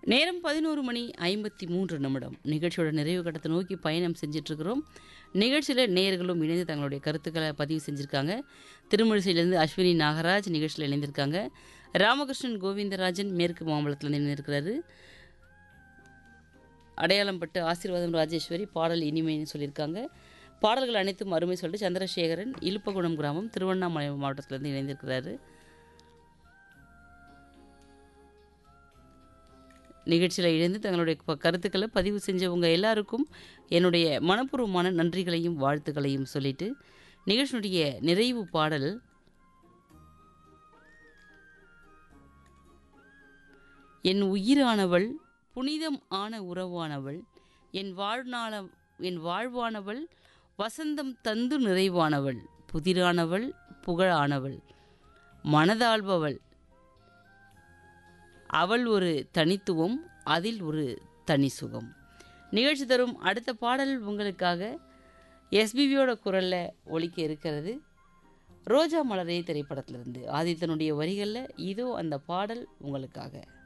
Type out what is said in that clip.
நேரம் பதினோரு மணி ஐம்பத்தி மூன்று நிமிடம் நிகழ்ச்சியோட நிறைவு கட்டத்தை நோக்கி பயணம் செஞ்சிட்ருக்கிறோம் நிகழ்ச்சியில் நேயர்களும் இணைந்து தங்களுடைய கருத்துக்களை பதிவு செஞ்சுருக்காங்க திருமழிசையிலேருந்து அஸ்வினி நாகராஜ் நிகழ்ச்சியில் இணைந்திருக்காங்க ராமகிருஷ்ணன் கோவிந்தராஜன் மேற்கு மாம்பலத்தில் இணைந்திருக்கிறாரு அடையாளம் பட்டு ஆசீர்வாதம் ராஜேஸ்வரி பாடல் இனிமைன்னு சொல்லியிருக்காங்க பாடல்கள் அனைத்தும் அருமை சொல்லிட்டு சந்திரசேகரன் இலுப்பகுணம் கிராமம் திருவண்ணாமலை மாவட்டத்திலேருந்து இணைந்திருக்கிறாரு நிகழ்ச்சியில் இணைந்து தங்களுடைய ப- கருத்துக்களை பதிவு செஞ்சவங்க எல்லாருக்கும் என்னுடைய மனப்பூர்வமான நன்றிகளையும் வாழ்த்துக்களையும் சொல்லிட்டு நிகழ்ச்சியுடைய நிறைவு பாடல் என் உயிரானவள் புனிதம் ஆன உறவானவள் என் வாழ்நாள என் வாழ்வானவள் வசந்தம் தந்து நிறைவானவள் புதிரானவள் புகழானவள் மனதாள்பவள் அவள் ஒரு தனித்துவம் அதில் ஒரு தனி சுகம் நிகழ்ச்சி தரும் அடுத்த பாடல் உங்களுக்காக எஸ்பிபியோட குரலில் ஒலிக்க இருக்கிறது ரோஜா மலரே திரைப்படத்திலிருந்து ஆதித்தனுடைய வரிகளில் இதோ அந்த பாடல் உங்களுக்காக